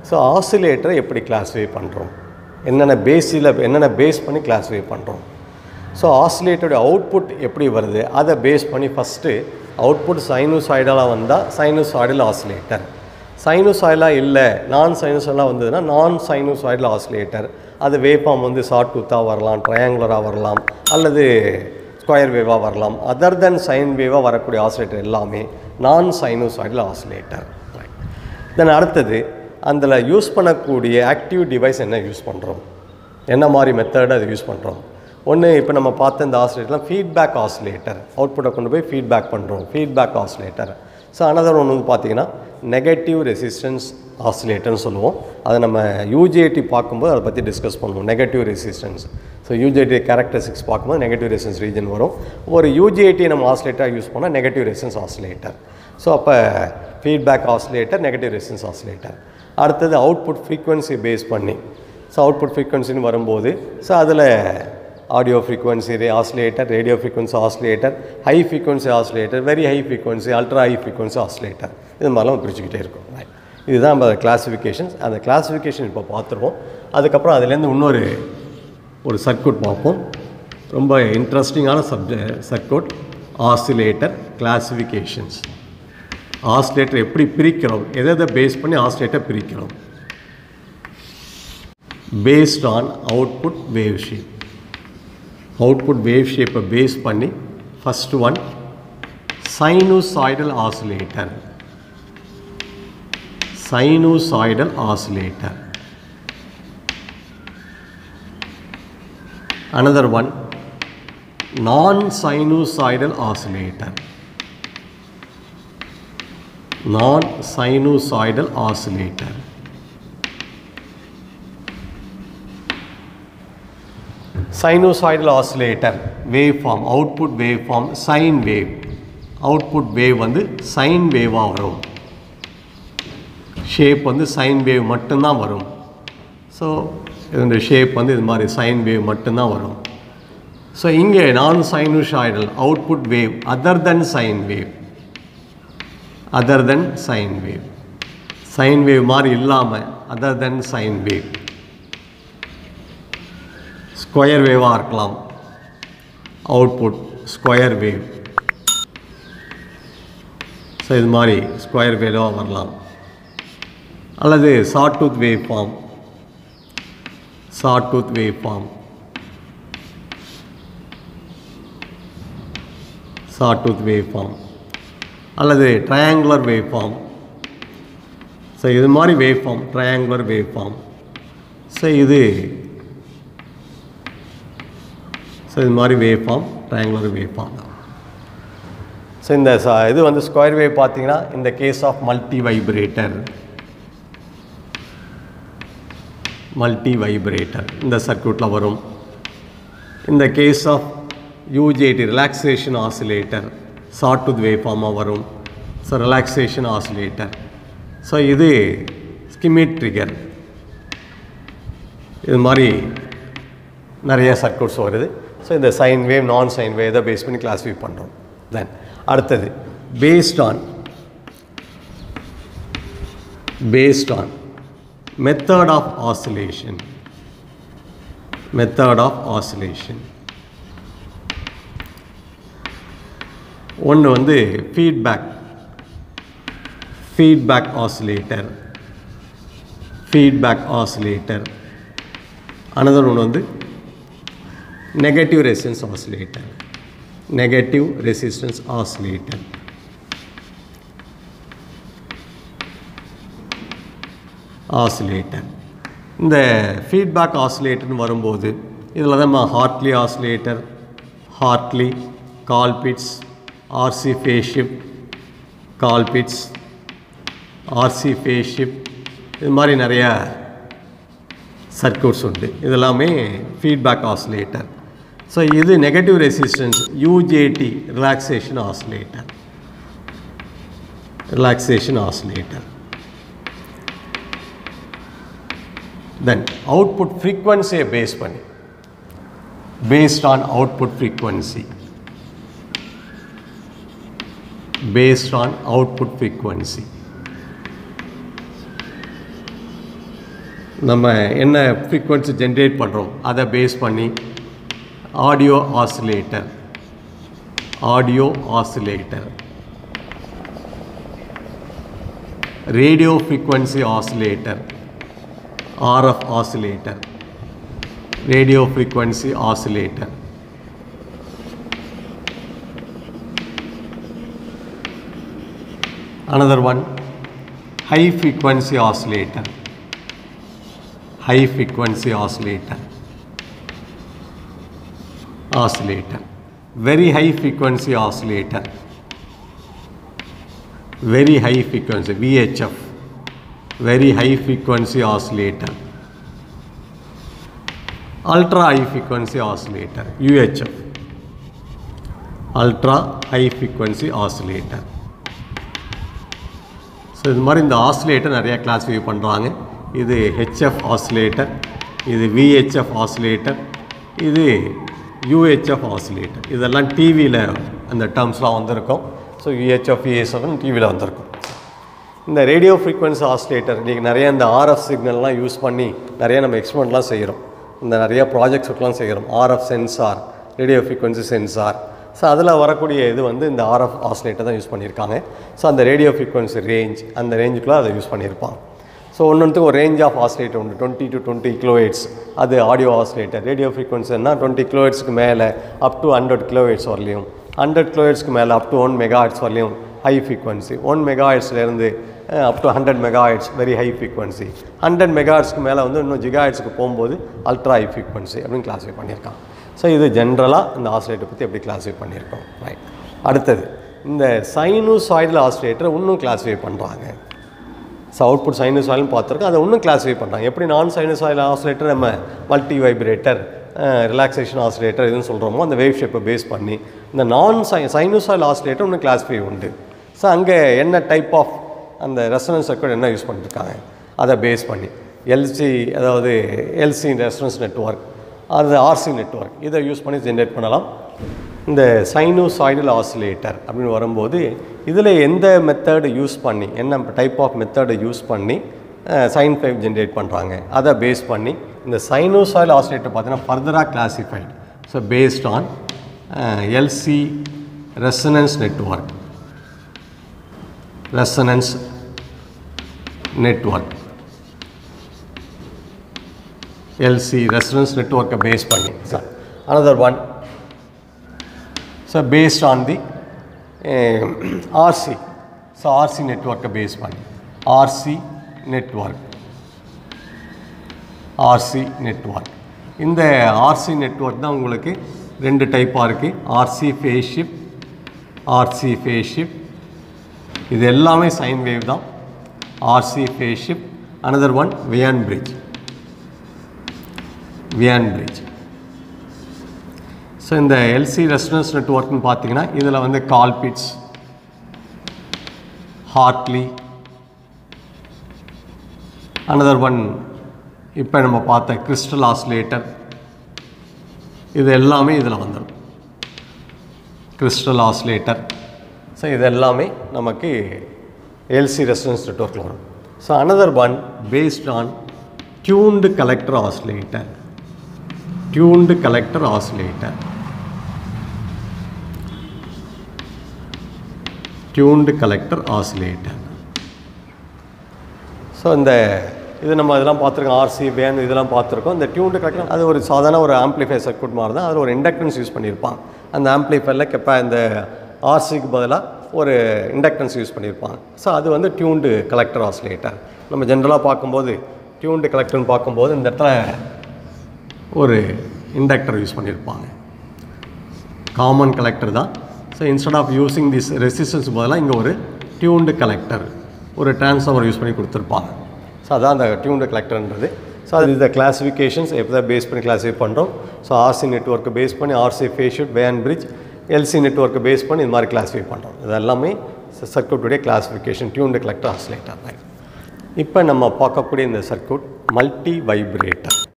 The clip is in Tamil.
ஸோ ஆசிலேட்டரை எப்படி கிளாஸிஃபை பண்ணுறோம் என்னென்ன பேஸில் என்னென்ன பேஸ் பண்ணி கிளாஸிஃபை பண்ணுறோம் ஸோ ஆசிலேட்டருடைய அவுட்புட் எப்படி வருது அதை பேஸ் பண்ணி ஃபஸ்ட்டு அவுட்புட் சைனூசாய்டலாக வந்தால் சைனூசாய்டல் ஆசிலேட்டர் சைனூசாய்டலாக இல்லை நான் சைனூசாய்டலாக வந்ததுன்னா நான் சைனூசாய்டல் ஆசிலேட்டர் அது வேப்பாம் வந்து ஷார்ட் டூத்தாக வரலாம் ட்ரையாங்குலராக வரலாம் அல்லது ஸ்கொயர் வேவாக வரலாம் அதர் தென் சைன் வேவாக வரக்கூடிய ஆசிலேட்டர் எல்லாமே நான் சைனூசாய்டல் ஆசிலேட்டர் தென் அடுத்தது அதில் யூஸ் பண்ணக்கூடிய ஆக்டிவ் டிவைஸ் என்ன யூஸ் பண்ணுறோம் என்ன மாதிரி மெத்தட் அதை யூஸ் பண்ணுறோம் ஒன்று இப்போ நம்ம பார்த்த இந்த ஆசிலேட்டர்லாம் ஃபீட்பேக் ஆசிலேட்டர் அவுட்புட்டை கொண்டு போய் ஃபீட்பேக் பண்ணுறோம் ஃபீட்பேக் ஆசிலேட்டர் ஸோ அனதர் ஒன்று வந்து பார்த்தீங்கன்னா நெகட்டிவ் ரெசிஸ்டன்ஸ் ஆசிலேட்டர்னு சொல்லுவோம் அதை நம்ம யூஜிஐடி பார்க்கும்போது அதை பற்றி டிஸ்கஸ் பண்ணுவோம் negative resistance so UJT characteristics பார்க்கும்போது நெகட்டிவ் ரெசிஸ்டன்ஸ் ரீஜன் வரும் ஒரு யூஜிஐடி நம்ம ஆசிலேட்டராக யூஸ் பண்ணால் நெகட்டிவ் ரெசிஸ்டன்ஸ் ஆசிலேட்டர் ஸோ அப்போ feedback oscillator negative resistance oscillator அடுத்தது அவுட்புட் ஃப்ரீக்வன்சி பேஸ் பண்ணி ஸோ அவுட்புட் ஃப்ரீக்வன்சின்னு வரும்போது ஸோ அதில் audio frequency oscillator radio frequency oscillator high frequency oscillator very high frequency ultra high frequency oscillator இது மாதிரிலாம் பிரிச்சுக்கிட்டே இருக்கும் இதுதான் நம்ம கிளாஸிஃபிகேஷன்ஸ் அந்த கிளாஸிஃபிகேஷன் இப்போ பார்த்துருவோம் அதுக்கப்புறம் அதுலேருந்து இன்னொரு ஒரு சர்க்யூட் பார்ப்போம் ரொம்ப இன்ட்ரெஸ்டிங்கான subject circuit oscillator classifications oscillator எப்படி பிரிக்கிறோம் எதை எதை பேஸ் பண்ணி ஆசிலேட்டர் பிரிக்கிறோம் based on output wave shape output wave ஷேப்பை பேஸ் பண்ணி first one sinusoidal oscillator sinusoidal oscillator another one non sinusoidal oscillator non sinusoidal oscillator sinusoidal oscillator waveform output waveform sine wave output wave வந்து sine வேவாக வரும் ஷேப் வந்து சைன் வேவ் மட்டும்தான் வரும் ஸோ இதனுடைய ஷேப் வந்து இது மாதிரி சைன் வேவ் மட்டும்தான் வரும் ஸோ இங்கே நான் sinusoidal output wave other than sine wave other than sine wave sine wave மாதிரி இல்லாமல் other than sine wave square வேவாக இருக்கலாம் அவுட்புட் ஸ்கொயர் வேவ் ஸோ இது மாதிரி ஸ்கொயர் வேவாக வரலாம் அல்லது sawtooth waveform sawtooth waveform sawtooth waveform அல்லது ட்ரையாங்குலர் வேவ் ஃபார்ம் ஸோ இது மாதிரி waveform triangular waveform so இது ஸோ இது மாதிரி waveform triangular waveform so இந்த ச இது வந்து ஸ்கொயர் வேவ் பார்த்தீங்கன்னா இந்த case of multivibrator multivibrator இந்த சர்க்யூட்டில் வரும் இந்த case of UJT relaxation oscillator sawtooth wave ஃபார்மாக வரும் ஸோ ரிலாக்ஸேஷன் ஆசிலேட்டர் ஸோ இது ஸ்கிமிட் ட்ரிகர் இது மாதிரி நிறைய சர்க்யூட்ஸ் வருது ஸோ இந்த sine wave non sine wave இதை பேஸ் பண்ணி கிளாஸிஃபை பண்ணுறோம் தென் அடுத்தது based on based on method of oscillation method of oscillation ஒன்று வந்து feedback feedback oscillator feedback oscillator another ஒன்று வந்து negative resistance oscillator negative resistance oscillator oscillator இந்த ஃபீட்பேக் ஆசிலேட்டர்னு வரும்போது இதில் தான் Hartley oscillator Hartley Colpitts RC phase shift Colpitts RC phase shift இது மாதிரி நிறையா சர்க்யூட்ஸ் உண்டு இதெல்லாமே ஃபீட்பேக் ஆசிலேட்டர் ஸோ இது negative resistance UJT relaxation oscillator relaxation oscillator then output ஃப்ரீக்வன்சியை பேஸ் பண்ணி based on output frequency based on output frequency நம்ம என்ன ஃப்ரீக்வன்சி ஜென்ரேட் பண்ணுறோம் அதை பேஸ் பண்ணி audio oscillator audio oscillator radio frequency oscillator RF oscillator radio frequency oscillator another one high frequency oscillator high frequency oscillator oscillator very high frequency oscillator very high frequency VHF very high frequency oscillator ultra high frequency oscillator UHF ultra high frequency oscillator so இது மாதிரி இந்த ஆசிலேட்டர் நிறையா கிளாஸிஃபை பண்ணுறாங்க இது ஹெச்எஃப் ஆசிலேட்டர் இது விஹெச்எஃப் ஆசிலேட்டர் இது யூஹெச்எஃப் ஆசிலேட்டர் இதெல்லாம் டிவியில் அந்த டேர்ம்ஸ்லாம் வந்திருக்கும் ஸோ யூஹெச்எஃப் விஹெச்எஃப்னு டிவியில் வந்திருக்கும் இந்த ரேடியோ ஃப்ரீக்வன்சி ஆசிலேட்டர் இன்றைக்கி நிறைய இந்த ஆர்எஃப் சிக்னல்லாம் யூஸ் பண்ணி நிறைய நம்ம எக்ஸ்பெரிமெண்ட்லாம் செய்கிறோம் இந்த நிறைய ப்ராஜெக்ட்ஸ்லாம் செய்கிறோம் RF sensor radio frequency sensor so அதில் வரக்கூடிய இது வந்து இந்த ஆர்எஃப் ஆசிலேட்டர் தான் யூஸ் பண்ணியிருக்காங்க ஸோ அந்த ரேடியோ ஃப்ரீக்வன்சி ரேஞ்ச் அந்த ரேஞ்சுக்குள்ளே அதை யூஸ் பண்ணியிருப்பாங்க ஸோ ஒன்றுத்துக்கு ஒரு ரேஞ்ச் ஆஃப் ஆசிலேட்டர் உண்டு டுவெண்ட்டி டு டுவெண்ட்டி கிலோஹெட்ஸ் அது ஆடியோ ஆசிலேட்டர் ரேடியோ ஃப்ரீக்வன்சின்னா டுவெண்ட்டி கிலோஹெட்ஸ்க்கு மேலே அப் டு ஹண்ட்ரட் கிலோஹெட்ஸ் வரலையும் ஹண்ட்ரட் கிலோஹெட்ஸ்க்கு மேலே up to one megahertz வரலையும் ஹை ஃப்ரீக்வன்சி ஒன் மெகா ஹெட்ஸ்லேருந்து up to hundred megahertz very high frequency hundred mega ஹெட்ஸ்க்கு மேலே வந்து இன்னும் ஜிகா ஹெட்ஸ்க்கு போகும்போது அல்ட்ரா ஹை ஃப்ரீக்வன்சி அப்படின்னு கிளாஸிஃபை பண்ணியிருக்காங்க ஸோ இது ஜென்ரலாக இந்த ஆசிலேட்டர் பற்றி எப்படி கிளாஸிஃபை பண்ணியிருக்கோம் ரைட் அடுத்தது இந்த சைனூசாய்டல் ஆசிலேட்டரை இன்னும் கிளாஸிஃபை பண்ணுறாங்க ஸோ அவுட்புட் சைனூசாய்டல்னு பார்த்துருக்கோம் அதை இன்னும் கிளாஸிஃபை பண்ணுறாங்க எப்படி நான் சைனூசாய்டல் ஆசிலேட்டர் நம்ம மல்டி வைப்ரேட்டர் ரிலாக்ஸேஷன் ஆசிலேட்டர் எதுன்னு சொல்கிறோமோ அந்த வேவ் ஷேப்பை பேஸ் பண்ணி இந்த நான் சை சைனூசாய்டல் ஆசிலேட்டர் இன்னும் கிளாஸிஃபை உண்டு ஸோ அங்கே என்ன டைப் ஆஃப் அந்த ரெசனன்ஸ் சர்க்கியூட் என்ன யூஸ் பண்ணியிருக்காங்க அதை பேஸ் பண்ணி எல்சி அதாவது எல்சி ரெசனன்ஸ் நெட்ஒர்க் அது ஆர்சி நெட்ஒர்க் இதை யூஸ் பண்ணி ஜென்ரேட் பண்ணலாம் இந்த சைனூசாய்டல் ஆசிலேட்டர் அப்படின்னு வரும்போது இதில் எந்த மெத்தடு யூஸ் பண்ணி என்ன டைப் ஆஃப் மெத்தடை யூஸ் பண்ணி சைன் ஃபைவ் ஜென்ரேட் பண்ணுறாங்க அதை பேஸ் பண்ணி இந்த சைனூசாய்டல் ஆசிலேட்டர் பார்த்தீங்கன்னா ஃபர்தராக classified so based on LC resonance network resonance network LC resonance நெட்ஒர்க்கை பேஸ் பண்ணி sir another one so based on the RC so RC நெட்ஒர்க்கை பேஸ் பண்ணி ஆர்சி நெட்ஒர்க் ஆர்சி நெட்ஒர்க் இந்த ஆர்சி நெட்ஒர்க் தான் உங்களுக்கு ரெண்டு டைப்பாக இருக்குது RC phase shift RC phase shift இது எல்லாமே சைன் வேவ் தான் RC phase shift another one Wien bridge Wien bridge so இந்த எல்சி ரெஸ்டனன்ஸ் நெட்ஒர்க்னு பார்த்தீங்கன்னா இதில் வந்து கால்பிட்ஸ் ஹார்ட்லி அனதர் ஒன் இப்போ நம்ம பார்த்த கிறிஸ்டல் ஆசிலேட்டர் இது எல்லாமே இதில் வந்துடும் கிறிஸ்டல் ஆசிலேட்டர் ஸோ இது எல்லாமே நமக்கு எல்சி ரெஸ்டனன்ஸ் நெட்ஒர்க்கில் வரும் so another one based on tuned collector oscillator tuned collector oscillator tuned collector oscillator so இந்த இது நம்ம இதெல்லாம் பார்த்துருக்கோம் ஆர்சி வேன் இதெல்லாம் பார்த்துருக்கோம் இந்த டியூன்டு கலெக்டர் அது ஒரு சாதாரண ஒரு ஆம்ப்ளிஃபை சர்க்யூட் மாதிரி தான் அதில் ஒரு இண்டக்டன்ஸ் யூஸ் பண்ணியிருப்பாங்க அந்த ஆம்ப்ளிஃபைல கெப்பா இந்த ஆர்சிக்கு பதிலாக ஒரு இண்டக்டன்ஸ் யூஸ் பண்ணியிருப்பாங்க ஸோ அது வந்து டியூன்டு கலெக்டர் ஆசிலேட்டர் நம்ம ஜென்ரலாக பார்க்கும்போது டியூன்டு கலெக்டர்னு பார்க்கும்போது இந்த இடத்துல ஒரு இண்டக்டர் யூஸ் பண்ணியிருப்பாங்க காமன் கலெக்டர் தான் so instead of using this resistance பதிலாக இங்கே ஒரு டியூன்டு கலெக்டர் ஒரு டிரான்ஸ்ஃபார்மர் யூஸ் பண்ணி கொடுத்துருப்பாங்க ஸோ அதான் அந்த டியூன்டு கலெக்டர்ன்றது ஸோ அது இந்த கிளாஸிஃபிகேஷன்ஸ் எப்படி தான் பேஸ் பண்ணி கிளாஸிஃபை பண்ணுறோம் ஸோ ஆர்சி நெட்ஒர்க்கை பேஸ் பண்ணி RC phase shift Wien bridge LC நெட்ஒர்க்கை பேஸ் பண்ணி இது மாதிரி கிளாஸிஃபை பண்ணுறோம் இது எல்லாமே சர்க்யூட்டுடைய கிளாஸிஃபிகேஷன் டியூன்டு கலெக்டர் ஆசிலேட்டர் இப்போ நம்ம பார்க்கக்கூடிய இந்த சர்க்யூட் மல்டி வைப்ரேட்டர்